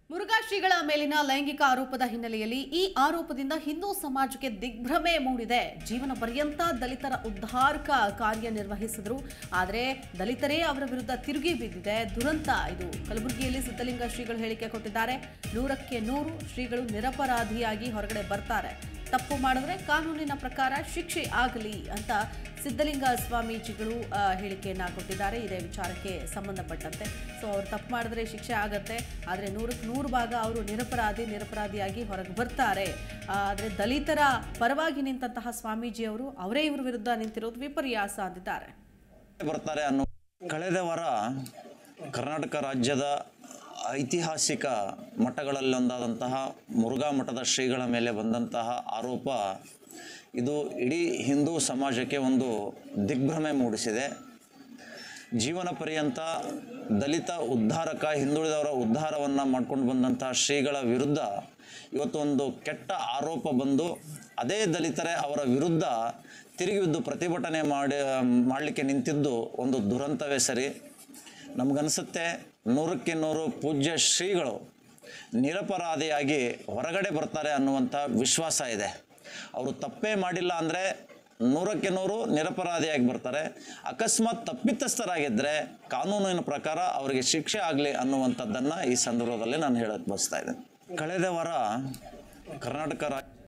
ಮುರುಘಾ ಶ್ರೀಗಳ ಮೇಲಿನ ಲೈಂಗಿಕ ಆರೋಪದ ಹಿನ್ನೆಲೆಯಲ್ಲಿ ಈ ಆರೋಪದಿಂದ ಹಿಂದೂ ಸಮಾಜಕ್ಕೆ ದಿಗ್ಭ್ರಮೆ ಮೂಡಿದೆ ಜೀವನ ಪರ್ಯಂತ ದಲಿತರ ಉದ್ಧಾರಕ ಕಾರ್ಯನಿರ್ವಹಿಸಿದ್ರು ಆದರೆ ದಲಿತರೇ ಅವರ ವಿರುದ್ಧ ತಿರುಗಿ ಬಿದ್ದಿದೆ ದುರಂತ ಇದು ಕಲಬುರಗಿಯಲ್ಲಿ ಸಿದ್ದಲಿಂಗ ಶ್ರೀಗಳು ಹೇಳಿಕೆ ಕೊಟ್ಟಿದ್ದಾರೆ ನೂರಕ್ಕೆ ನೂರು ಶ್ರೀಗಳು ನಿರಪರಾಧಿಯಾಗಿ ಹೊರಗಡೆ ಬರ್ತಾರೆ ತಪ್ಪು ಮಾಡಿದ್ರೆ ಕಾನೂನಿನ ಪ್ರಕಾರ ಶಿಕ್ಷೆ ಆಗಲಿ ಅಂತ ಸಿದ್ದಲಿಂಗ ಸ್ವಾಮೀಜಿಗಳು ಆ, ಹೇಳಿಕೆಯನ್ನ ಕೊಟ್ಟಿದ್ದಾರೆ ಇದೇ ವಿಚಾರಕ್ಕೆ ಸಂಬಂಧಪಟ್ಟಂತೆ ಸೊ ಅವ್ರು ತಪ್ಪು ಮಾಡಿದ್ರೆ ಶಿಕ್ಷೆ ಆಗತ್ತೆ ಆದರೆ ನೂರಕ್ಕೆ ನೂರು ಭಾಗ ಅವರು ನಿರಪರಾಧಿ ನಿರಪರಾಧಿಯಾಗಿ ಹೊರಗೆ ಬರ್ತಾರೆ ಆದರೆ ದಲಿತರ ಪರವಾಗಿ ನಿಂತಹ ಸ್ವಾಮೀಜಿಯವರು ಅವರೇ ಇವ್ರ ವಿರುದ್ಧ ನಿಂತಿರೋದು ವಿಪರ್ಯಾಸ ಅಂದಿದ್ದಾರೆ ಬರ್ತಾರೆ ಅನ್ನೋ ಕಳೆದ ವಾರ ಕರ್ನಾಟಕ ರಾಜ್ಯದ ಐತಿಹಾಸಿಕ ಮಠಗಳಲ್ಲೊಂದಾದಂತಹ ಮುರುಘಾ ಮಠದ ಶ್ರೀಗಳ ಮೇಲೆ ಬಂದಂತಹ ಆರೋಪ ಇದು ಇಡೀ ಹಿಂದೂ ಸಮಾಜಕ್ಕೆ ಒಂದು ದಿಗ್ಭ್ರಮೆ ಮೂಡಿಸಿದೆ ಜೀವನ ಪರ್ಯಂತ ದಲಿತ ಉದ್ಧಾರಕ ಹಿಂದುಳಿದವರ ಉದ್ಧಾರವನ್ನು ಮಾಡ್ಕೊಂಡು ಬಂದಂತಹ ಶ್ರೀಗಳ ವಿರುದ್ಧ ಇವತ್ತು ಒಂದು ಕೆಟ್ಟ ಆರೋಪ ಬಂದು ಅದೇ ದಲಿತರೇ ಅವರ ವಿರುದ್ಧ ತಿರುಗಿ ಬಿದ್ದು ಪ್ರತಿಭಟನೆ ಮಾಡಿ ಮಾಡಲಿಕ್ಕೆ ನಿಂತಿದ್ದು ಒಂದು ದುರಂತವೇ ಸರಿ ನಮಗನ್ಸುತ್ತೆ ನೂರಕ್ಕೆ ನೂರು ಪೂಜ್ಯ ಶ್ರೀಗಳು ನಿರಪರಾಧಿಯಾಗಿ ಹೊರಗಡೆ ಬರ್ತಾರೆ ಅನ್ನುವಂಥ ವಿಶ್ವಾಸ ಇದೆ ಅವರು ತಪ್ಪೇ ಮಾಡಿಲ್ಲ ಅಂದರೆ ನೂರಕ್ಕೆ ನೂರು ನಿರಪರಾಧಿಯಾಗಿ ಬರ್ತಾರೆ ಅಕಸ್ಮಾತ್ ತಪ್ಪಿತಸ್ಥರಾಗಿದ್ದರೆ ಕಾನೂನಿನ ಪ್ರಕಾರ ಅವರಿಗೆ ಶಿಕ್ಷೆ ಆಗಲಿ ಅನ್ನುವಂಥದ್ದನ್ನು ಈ ಸಂದರ್ಭದಲ್ಲಿ ನಾನು ಹೇಳಕ್ಕೆ ಬಯಸ್ತಾ ಇದ್ದೇನೆ ಕಳೆದ ವಾರ ಕರ್ನಾಟಕ ರಾಜ್ಯ